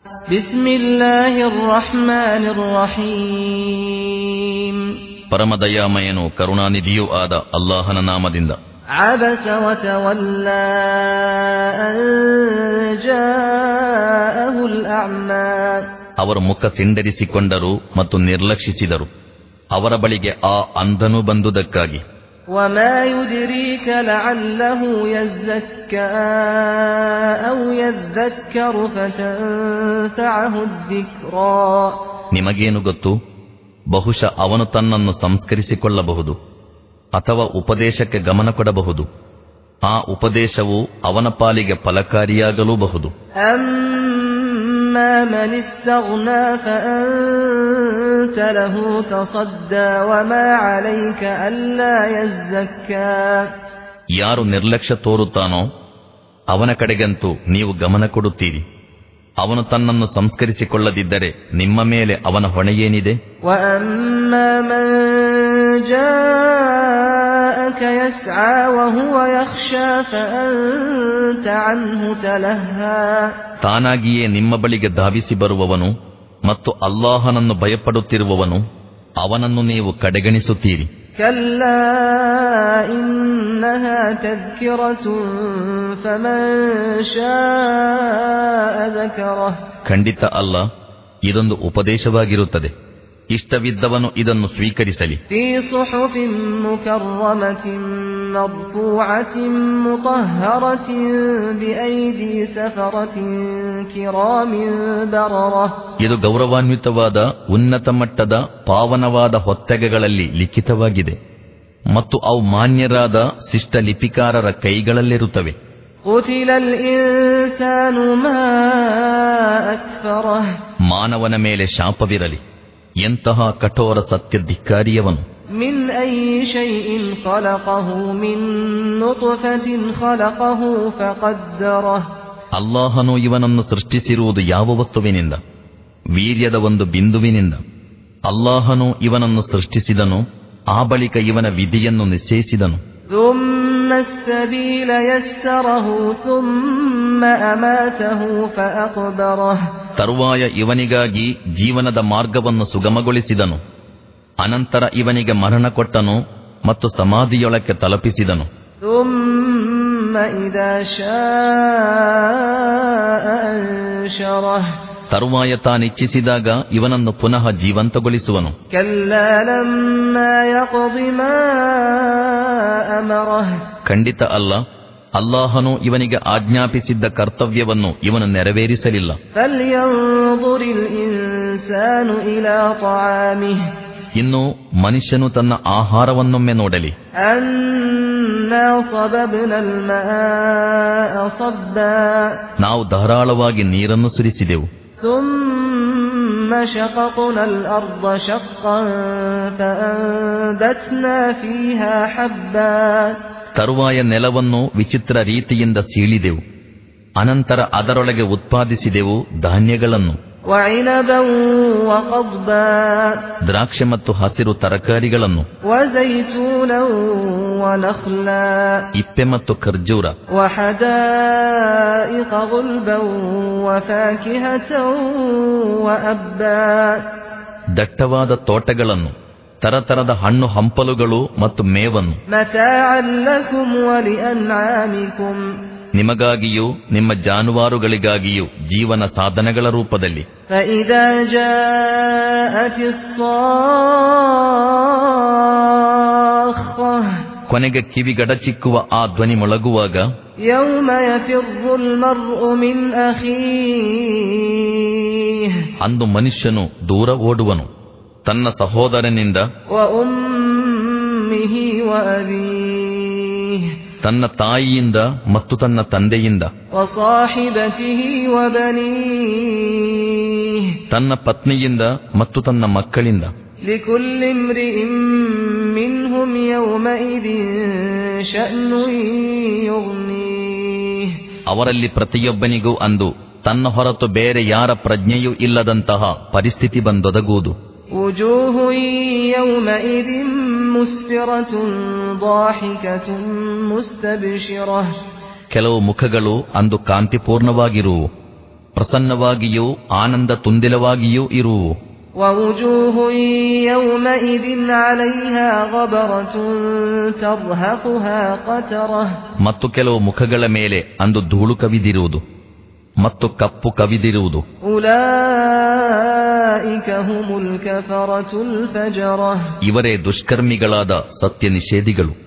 بسم الله الرحمن الرحيم ಪರಮದಯಾಮಯನು ಕರುಣಾನಿಧಿಯೂ ಆದ ಅಲ್ಲಾಹನ ನಾಮದಿಂದ عبس وتولى أن جاءه الأعمى ಅವರು ಮುಖ ಸಿಂಡರಿಸಿಕೊಂಡರು ಮತ್ತು ನಿರ್ಲಕ್ಷಿಸಿದರು ಅವರ ಬಳಿಗೆ ಆ ಅಂಧನು ಬಂದುದಕ್ಕಾಗಿ وما يدريك لعله يزكى أو يذكر فتنفعه الذكرى ನಿಮಗೇನು ಗೊತ್ತು ಬಹುಶಃ ಅವನು ತನ್ನನ್ನು ಸಂಸ್ಕರಿಸಿಕೊಳ್ಳಬಹುದು ಅಥವಾ ಉಪದೇಶಕ್ಕೆ ಗಮನ ಕೊಡಬಹುದು ಆ ಉಪದೇಶವು ಅವನ ಪಾಲಿಗೆ ಫಲಕಾರಿಯಾಗಲೂಬಹುದು أما من استغنى فأنت له تصدى وما عليك ألا يزكى ಯಾರು ನಿರ್ಲಕ್ಷ್ಯ ತೋರುತ್ತಾನೋ ಅವನ ಕಡೆಗಂತೂ ನೀವು ಗಮನ ಕೊಡುತ್ತೀರಿ ಅವನು ತನ್ನನ್ನು ಸಂಸ್ಕರಿಸಿಕೊಳ್ಳದಿದ್ದರೆ ನಿಮ್ಮ ಮೇಲೆ ಅವನ ಹೊಣೆಯೇನಿದೆ وأما من جاءك يسعى وهو يخشى فأنت عنه تلهى ತಾನಾಗಿಯೇ ನಿಮ್ಮ ಬಳಿಗೆ ಧಾವಿಸಿ ಬರುವವನು ಮತ್ತು ಅಲ್ಲಾಹನನ್ನು ಭಯಪಡುತ್ತಿರುವವನು ಅವನನ್ನು ನೀವು ಕಡೆಗಣಿಸುತ್ತೀರಿ كلا إنها تذكرة فمن شاء ذكره ಖಂಡಿತ ಅಲ್ಲ ಇದೊಂದು ಉಪದೇಶವಾಗಿರುತ್ತದೆ ಇಷ್ಟವಿದ್ದವನು ಇದನ್ನು ಸ್ವೀಕರಿಸಲಿ في صحف مكرمة مرفوعة مطهرة بأيدي سفرة كرام بررة ಇದು ಗೌರವಾನ್ವಿತವಾದ ಉನ್ನತ ಮಟ್ಟದ ಪಾವನವಾದ ಹೊತ್ತಗೆಗಳಲ್ಲಿ ಲಿಖಿತವಾಗಿದೆ ಮತ್ತು ಅವು ಮಾನ್ಯರಾದ ಶಿಷ್ಟ ಲಿಪಿಕಾರರ ಕೈಗಳಲ್ಲಿರುತ್ತವೆ قتل الإنسان ما أكفره ಮಾನವನ ಮೇಲೆ ಶಾಪವಿರಲಿ ಎಂತಹ ಕಠೋರ ಸತ್ಯ ಧಿಕ್ಕಾರಿಯವನು من أي شيء خلقه من نطفة خلقه فقدره ಅಲ್ಲಾಹನು ಇವನನ್ನು ಸೃಷ್ಟಿಸಿರುವುದು ಯಾವ ವಸ್ತುವಿನಿಂದ ವೀರ್ಯದ ಒಂದು ಬಿಂದುವಿನಿಂದ ಅಲ್ಲಾಹನು ಇವನನ್ನು ಸೃಷ್ಟಿಸಿದನು ಆ ಬಳಿಕ ಇವನ ವಿಧಿಯನ್ನು ನಿಶ್ಚಯಿಸಿದನು ثم السبيل يسره ثم أماته فأقبره ತರುವಾಯ ಇವನಿಗಾಗಿ ಜೀವನದ ಮಾರ್ಗವನ್ನು ಸುಗಮಗೊಳಿಸಿದನು ಅನಂತರ ಇವನಿಗೆ ಮರಣ ಕೊಟ್ಟನು ಮತ್ತು ಸಮಾಧಿಯೊಳಕ್ಕೆ ತಲುಪಿಸಿದನು ثم إذا شاء أنشره ತರುವಾಯ ತಾನಿಚ್ಛಿಸಿದಾಗ ಇವನನ್ನು ಪುನಃ ಜೀವಂತಗೊಳಿಸುವನು كلا لما يقض ما أمره ಖಂಡಿತ ಅಲ್ಲ ಅಲ್ಲಾಹನು ಇವನಿಗೆ ಆಜ್ಞಾಪಿಸಿದ್ದ ಕರ್ತವ್ಯವನ್ನು ಇವನು ನೆರವೇರಿಸಲಿಲ್ಲ فلينظر الإنسان إلى طعامه ಇನ್ನು ಮನುಷ್ಯನು ತನ್ನ ಆಹಾರವನ್ನೊಮ್ಮೆ ನೋಡಲಿ أنا صببنا الماء صبا ನಾವು ಧಾರಾಳವಾಗಿ ನೀರನ್ನು ಸುರಿಸಿದೆವು ثم شققنا الأرض شقا فأنبتنا فيها حبا ತರುವಾಯ ನೆಲವನ್ನು ವಿಚಿತ್ರ ರೀತಿಯಿಂದ ಸೀಳಿದೆವು ಅನಂತರ ಅದರೊಳಗೆ ಉತ್ಪಾದಿಸಿದೆವು ಧಾನ್ಯಗಳನ್ನು وعنبا وقضبا ದ್ರಾಕ್ಷೆ ಮತ್ತು ಹಸಿರು ತರಕಾರಿಗಳನ್ನು وزيتونا ونخلا ಇಪ್ಪೆ ಮತ್ತು ಖರ್ಜೂರ وحدائق غلبا وفاكهة وأبا ದಟ್ಟವಾದ ತೋಟಗಳನ್ನು ತರತರದ ಹಣ್ಣು ಹಂಪಲುಗಳು ಮತ್ತು ಮೇವನ್ನು متاعا لكم ولأنعامكم ನಿಮಗಾಗಿಯೂ ನಿಮ್ಮ ಜಾನುವಾರುಗಳಿಗಾಗಿಯೂ ಜೀವನ ಸಾಧನಗಳ ರೂಪದಲ್ಲಿ فإذا جاءت الصاخة ಕೊನೆಗೆ ಕಿವಿಗಡಚಿಕ್ಕುವ ಆ ಧ್ವನಿ ಮೊಳಗುವಾಗ يوم يفر المرء من أخيه ಅಂದು ಮನುಷ್ಯನು ದೂರ ಓಡುವನು ತನ್ನ ಸಹೋದರನಿಂದ وأمه وأبيه ತನ್ನ ತಾಯಿಯಿಂದ ಮತ್ತು ತನ್ನ ತಂದೆಯಿಂದ وصاحبته وبنيه ತನ್ನ ಪತ್ನಿಯಿಂದ ಮತ್ತು ತನ್ನ ಮಕ್ಕಳಿಂದ لكل امرئ منهم يومئذ شأن يغنيه ಅವರಲ್ಲಿ ಪ್ರತಿಯೊಬ್ಬನಿಗೂ ಅಂದು ತನ್ನ ಹೊರತು ಬೇರೆ ಯಾರ ಪ್ರಜ್ಞೆಯೂ ಇಲ್ಲದಂತಹ ಪರಿಸ್ಥಿತಿ ಬಂದೊದಗುವುದು وجوه يومئذ مسفرة ضاحكة مستبشرة ಕೆಲವು ಮುಖಗಳು ಅಂದು ಕಾಂತಿಪೂರ್ಣವಾಗಿರುವು ಪ್ರಸನ್ನವಾಗಿಯೂ ಆನಂದ ತುಂದಿಲವಾಗಿಯೂ ಇರುವು ووجوه يومئذ عليها غبرة ترهقها قترة ಮತ್ತು ಕೆಲವು ಮುಖಗಳ ಮೇಲೆ ಅಂದು ಧೂಳು ಕವಿದಿರುವುದು ಮತ್ತು ಕಪ್ಪು ಕವಿದಿರುವುದು أولئك هم الكفرة الفجرة ಇವರೇ ದುಷ್ಕರ್ಮಿಗಳಾದ ಸತ್ಯ ನಿಷೇಧಿಗಳು